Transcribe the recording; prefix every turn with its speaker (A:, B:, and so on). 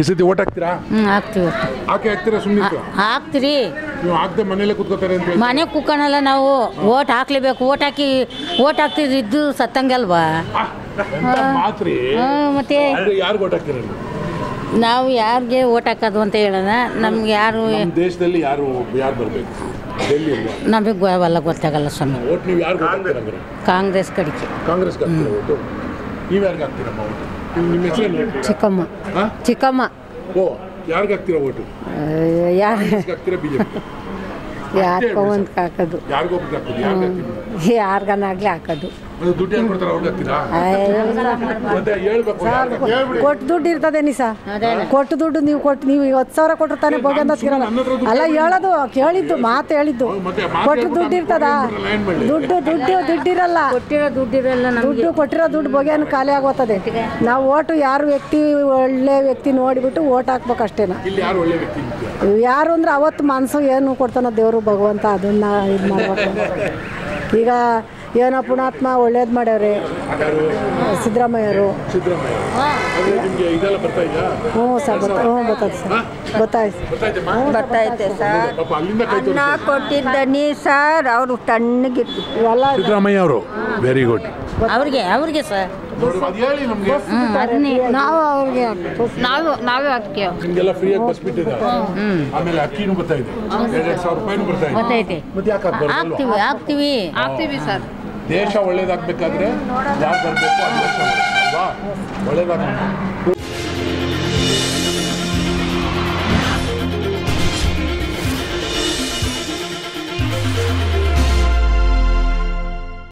A: ಈ ಸತಿ ಓಟ್ ಹಾಕ್ತೀರಾ
B: ಹ್ಞೂ ಹಾಕ್ತೀವಿ
A: ಹಾಕಿ ಹಾಕ್ತೀರಾ ಸುಮ್ಮನೆ
B: ಹಾಕ್ತೀರಿ
A: ನೀವು ಹಾಕ್ದೆ ಮನೇಲೆ ಕೂತ್ಕೋತಾರೆ ಅಂತ ಹೇಳಿ
B: ಮನೆ ಕುಕ್ಕಣಲ್ಲ ನಾವು ಓಟ್ ಹಾಕ್ಲೇಬೇಕು ಓಟ್ ಹಾಕಿ ಓಟ್ ಹಾಕ್ತಿದ್ದು ಇದ್ದು ಸತ್ತಂಗಲ್ವಾ
A: ಎಂತ ಮಾತ್ರಿ
B: ಹ್ಞೂ ಮತ್ತೆ
A: ಅಂದ್ರೆ ಯಾರು ಓಟ್ ಹಾಕ್ತೀರಾ ನೀವು
B: ನಾವು ಯಾರಿಗೆ ಓಟ್ ಹಾಕೋದು ಅಂತ ಹೇಳೋಣ ನಮ್ಗೆ ಯಾರು
A: ನಮ್ಮ ದೇಶದಲ್ಲಿ ಯಾರು ಯಾರು ಬರಬೇಕು ಡೆಲ್ಲಿ ಅಲ್ವಾ
B: ನಮಗೆ ಅವೆಲ್ಲ ಗೊತ್ತಾಗಲ್ಲ ಸ್ವಾಮಿ
A: ಓಟ್ ನೀವು ಯಾರು ಹಾಕ್ತೀರಾ ಅಂದ್ರೆ
B: ಕಾಂಗ್ರೆಸ್ ಕಡೆಗೆ
A: ಕಾಂಗ್ರೆಸ್ಗೆ ಹಾಕ್ತೀರಾ ಓಟು ನೀವು ಯಾರಿಗೆ ಹಾಕ್ತೀರಮ್ಮ ಓಟು ನಿಮ್ಮ ನಿಮ್ಮ ಹೆಸರೇನು
C: ಚಿಕ್ಕಮ್ಮ
A: ಹಾ
C: ಚಿಕ್ಕಮ್ಮ
A: ಓ ಯಾರಿಗೆ ಹಾಕ್ತೀರಾ ಓಟು
C: ಯಾರು
A: ಕಾಂಗ್ರೆಸ್ಗೆ ಹಾಕ್ತೀರಾ ಬಿಜೆಪಿ
C: ಯಾರಿಗೋ ಒಂದು ಹಾಕೋದು
A: ಯಾರಿಗೊಬ್ರಿಗೆ ಹಾಕ್ತೀರಿ ಯಾರಿಗೆ ಹಾಕ್ತೀರಿ
C: ಯಾರಿಗನಾಗ್ಲಿ ಹಾಕೋದು
A: ಅದು ದುಡ್ಡು ಯಾರು ಕೊಡ್ತಾರೆ ಅವ್ರಿಗೆ ಹಾಕ್ತೀರಾ ಮತ್ತೆ ಹೇಳ್ಬೇಕು ಯಾರ್ಗ್ ಹಾಕ್ತೀರಾ? ಹೇಳ್ಬಿಡಿ
C: ಕೊಟ್ಟು ದುಡ್ಡು ಇರ್ತದೆ ನಿಸ ಕೊಟ್ಟು ದುಡ್ಡು ನೀವು ಕೊಟ್ಟು ನೀವು ಹತ್ತು ಸಾವಿರ ಕೊಟ್ಟರು ತಾನೇ ಬೋಗಂದ ತಿರಲ್ಲ ಅಲ್ಲ ಹೇಳೋದು ಕೇಳಿದ್ದು ಮಾತು ಹೇಳಿದ್ದು
A: ಮತ್ತೆ ಮಾತು
C: ಕೊಟ್ಟು
A: ಹೇಳ್ಬಿಟ್ಟು
C: ದುಡ್ಡು ಇರ್ತದ
A: ಅವ್ರನ್ನ ಏನ್ ಮಾಡ್ಲಿ?
C: ದುಡ್ಡು ದುಡ್ಡು ದುಡ್ಡಿರಲ್ಲ
B: ಕೊಟ್ಟಿರೋ ದುಡ್ಡಿರಲ್ಲ ನಮಗೆ
C: ದುಡ್ಡು ಕೊಟ್ಟಿರೋ ದುಡ್ಡು ಬಗೆಯನ್ನು ಖಾಲಿ ಆಗೋತದೆ ನಾವು ಓಟು ಯಾರು ವ್ಯಕ್ತಿ ಒಳ್ಳೆ ವ್ಯಕ್ತಿ ನೋಡಿಬಿಟ್ಟು ಓಟ್ ಹಾಕ್ಬೇಕು ಅಷ್ಟೇನ
A: ಇಲ್ಲಿ ಯಾರು ಒಳ್ಳೆ ವ್ಯಕ್ತಿ ಇದ್ದೀರಾ?
C: ಯಾರು ಅಂದ್ರೆ ಅವತ್ತು ಮನಸ್ಸು ಏನು ಕೊಡ್ತಾನೋ ದೇವರು ಭಗವಂತ ಅದನ್ನ ಇದು ಮಾಡ್ಬೇಕು ಈಗ ಏನೋ ಪುಣಾತ್ಮ ಒಳ್ಳೇದು ಮಾಡ್ಯಾವ್ರೆ
A: ಯಾರು
C: ಸಿದ್ದರಾಮಯ್ಯರು
A: ಸಿದ್ದರಾಮಯ್ಯ ಅಂದ್ರೆ ನಿಮ್ಗೆ ಇದೆಲ್ಲ ಬರ್ತಾ ಇದೆಯಾ
C: ಹ್ಞೂ ಸರ್ ಗೊತ್ತ ಹ್ಞೂ ಗೊತ್ತಾಯ್ತು ಸರ್ ಗೊತ್ತಾಯ್ತು
A: ಗೊತ್ತಾಯ್ತಮ್ಮ
D: ಬರ್ತೈತೆ ಸರ್
A: ಪಾಪ ಅಲ್ಲಿಂದ ಕೈ
D: ಅನ್ನ ಕೊಟ್ಟಿದ್ದನಿ ಸರ್ ಅವರು ತಣ್ಣಗಿರ್ತಿ
C: ಇವೆಲ್ಲ
A: ಸಿದ್ದರಾಮಯ್ಯ ಅವರು ವೆರಿ ಗುಡ್
B: ಅವ್ರಿಗೆ ಅವ್ರಿಗೆ ಸರ್
A: ನೋಡಿ ಅದು ಹೇಳಿ ನಮ್ಗೆ
B: ಹ್ಞೂ ಅದನ್ನೇ
C: ನಾವು ಅವ್ರಿಗೆ
B: ನಾವು ನಾವೇ ಅದಕ್ಕೆ
A: ನಿಮ್ಗೆಲ್ಲ ಫ್ರೀಯಾಗಿ ಬಸ್ ಬಿಟ್ಟಿದ್ದಾರೆ ಆಮೇಲೆ ಅಕ್ಕಿನೂ ಬರ್ತಾ ಇದೆ ಎರಡೆರಡು ಸಾವಿರ ರೂಪಾಯಿನೂ ಬರ್ತಾ ಇದೆ
B: ಗೊತ್ತೈತೆ
A: ಮತ್ತೆ ಯಾಕೆ ಹಾಕ್ಬಾರ್ದು
B: ಹಾಕ್ತೀವಿ ಹಾಕ್ತೀವಿ
D: ಆಗ್ತೀವಿ ಸರ್
A: ದೇಶ ಒಳ್ಳೇದಾಗಬೇಕಾದ್ರೆ ಯಾರು ಬರಬೇಕು ಅದು ಯೋಚನೆ ಮಾಡಿ ಅಲ್ವಾ ಒಳ್ಳೇದಾಗ